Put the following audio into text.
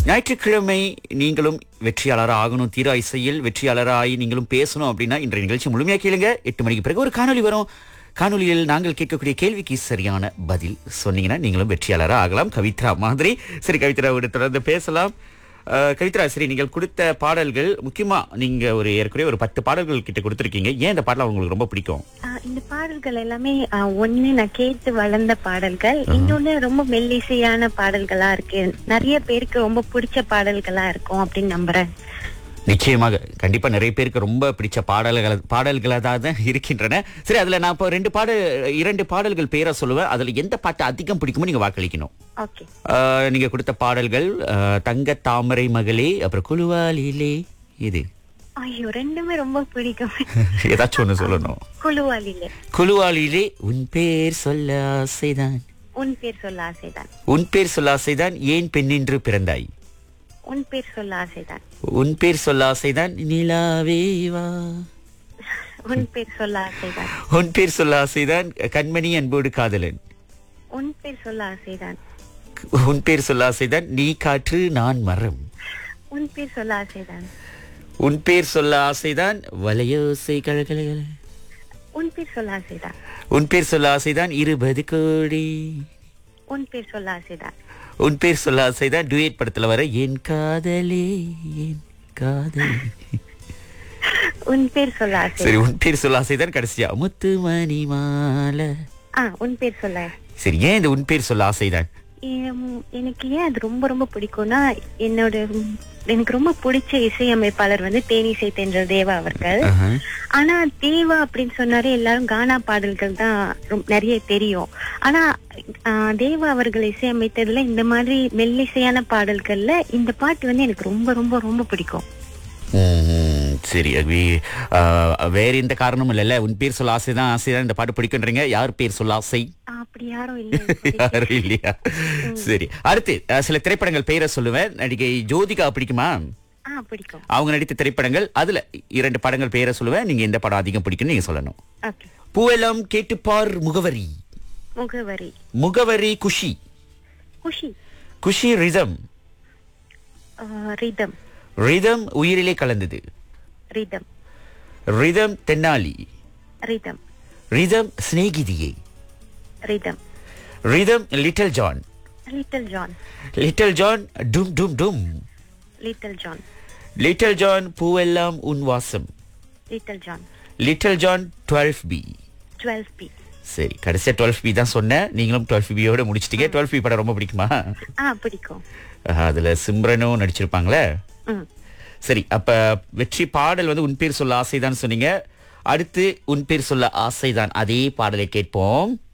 ஞாயிற்றுக்கிழமை நீங்களும் வெற்றியாளராக ஆகணும் தீரா இசையில் வெற்றியாளராகி நீங்களும் பேசணும் அப்படின்னா இன்றைய நிகழ்ச்சி முழுமையாக கேளுங்க எட்டு மணிக்கு பிறகு ஒரு காணொளி வரும் காணொளியில் நாங்கள் கேட்கக்கூடிய கேள்விக்கு சரியான பதில் சொன்னீங்கன்னா நீங்களும் வெற்றியாளராக ஆகலாம் கவித்ரா மாதிரி சரி கவித்ராவோட தொடர்ந்து பேசலாம் அஹ், கவித்ரா சரி நீங்கள் கொடுத்த பாடல்கள் முக்கியமா நீங்க ஒரு ஏற்கனவே ஒரு பத்து பாடல்கள் கிட்ட கொடுத்துருக்கீங்க ஏன் இந்த பாடல் உங்களுக்கு ரொம்ப பிடிக்கும் ஆஹ் இந்த பாடல்கள் எல்லாமே ஆஹ் ஒண்ணு நான் கேட்டு வளர்ந்த பாடல்கள் இன்னொன்னு ரொம்ப மெல்லிசையான பாடல்களா இருக்கு நிறைய பேருக்கு ரொம்ப பிடிச்ச பாடல்களா இருக்கும் அப்படின்னு நம்புறேன் நிச்சயமாக கண்டிப்பா நிறைய பேருக்கு ரொம்ப பிடிச்ச பாடல்கள் பாடல்களாக தான் இருக்கின்றன சரி அதுல நான் இப்போ ரெண்டு பாடல் இரண்டு பாடல்கள் பேரை சொல்லுவேன் அதுல எந்த பாட்டு அதிகம் பிடிக்குமோ நீங்க வாக்களிக்கணும் ஓகே ஆஹ், நீங்க கொடுத்த பாடல்கள் ஆஹ், தங்க தாமரை மகளே அப்புறம் குழுவாலிலே இது ஐயோ ரெண்டுமே ரொம்ப பிடிக்கும் ஏதாச்சும் ஒண்ணு சொல்லணும் குழுவாலில குழுவாலிலே உன் பேர் சொல்ல ஆசைதான் உன் பேர் சொல்ல ஆசைதான் உன் பேர் சொல்ல ஆசைதான் ஏன் பெண்ணென்று பிறந்தாய் உன் பேர் சொல்ல ஆசைதான் உன் பேர் சொல்ல ஆசைதான் நிலாவே வா உன் பேர் சொல்ல ஆசைதான் உன் பேர் சொல்ல ஆசைதான் கண்மணி அன்போடு காதலன் உன் பேர் சொல்ல ஆசைதான் உன் பேர் சொல்ல ஆசைதான் நீ காற்று நான் மரம் உன் பேர் சொல்ல ஆசைதான் உன் பேர் சொல்ல ஆசைதான் வலையோசை கழகல உன் பேர் சொல்ல ஆசைதான் உன் பேர் சொல்ல ஆசைதான் இருபது கோடி உன் பேர் சொல்ல ஆசைதான் உன் பேர் சொல்ல ஆசைதான் டுயட் படத்துல வர என் காதலே என் காதலே உன் பேர் சொல்ல ஆசை சரி உன் பேர் சொல்ல ஆசைதான் கடைசியா முத்து மணி மாலை ஆ உன் பேர் சொல்ல சரி ஏன் இந்த உன் பேர் சொல்ல ஆசைதான் எம், எனக்கு ஏன் அது ரொம்ப ரொம்ப பிடிக்கும்னா என்னோட ம், எனக்கு ரொம்ப பிடிச்ச இசையமைப்பாளர் வந்து தேனிசை தென்றல் தேவா அவர்கள் ஆஹா. ஆனா தேவா அப்படின்னு சொன்னாலே எல்லாரும் கானா பாடல்கள் தான் ரொம்ப- நிறைய தெரியும் ஆனா ஆ, தேவா அவர்கள் இசையமைத்ததுல இந்த மாதிரி மெல்லிசையான பாடல்கள்ல இந்த பாட்டு வந்து எனக்கு ரொம்ப ரொம்ப ரொம்ப பிடிக்கும் ம்ஹும். சரி அவி ஆஹ், வேற எந்த காரணமும் இல்லைல்ல உன் பேர் சொல்ல ஆசைதான் ஆசைதான் இந்த பாட்டு பிடிக்குன்றீங்க யார் பேர் சொல்ல ஆசை ஆ, அப்படி யாரும் இல்லை யாரும் இல்லையா சரி அடுத்து அஹ், சில திரைப்படங்கள் பெயரை சொல்லுவேன் நடிகை ஜோதிகா பிடிக்குமா ஆ பிடிக்கும் அவங்க நடித்த திரைப்படங்கள் அதுல இரண்டு படங்கள் பெயரை சொல்லுவேன் நீங்க எந்த படம் அதிகம் பிடிக்கும்னு நீங்க சொல்லணும் ஓகே பூவெல்லாம் கேட்டுப்பார் Mugavari Mugavari Mugavari Kushi Kushi Kushi rhythm rhythm rhythm உயிரிலே கலந்தது rhythm rhythm Thenali rhythm rhythm Snegithiye rhythm rhythm Little John Little John Little John Dum Dum டும் little John Little John Poovellam Un Vasam Little John Little John twelve B twelve B சரி கடைசியா டுவெல் பி தான் சொன்னேன் நீங்களும் டுவெல் பியோட முடிச்சிட்டீங்க டுவெல் பி படம் ரொம்ப பிடிக்குமா ஆ பிடிக்கும் ஆஹா, அதுல சிம்ரனும் நடிச்சிருப்பாங்களே ம் சரி அப்ப வெற்றி பாடல் வந்து உன் பேர் சொல்ல ஆசைதான் சொன்னீங்க அடுத்து உன் பேர் சொல்ல ஆசைதான் அதே பாடலை கேட்போம்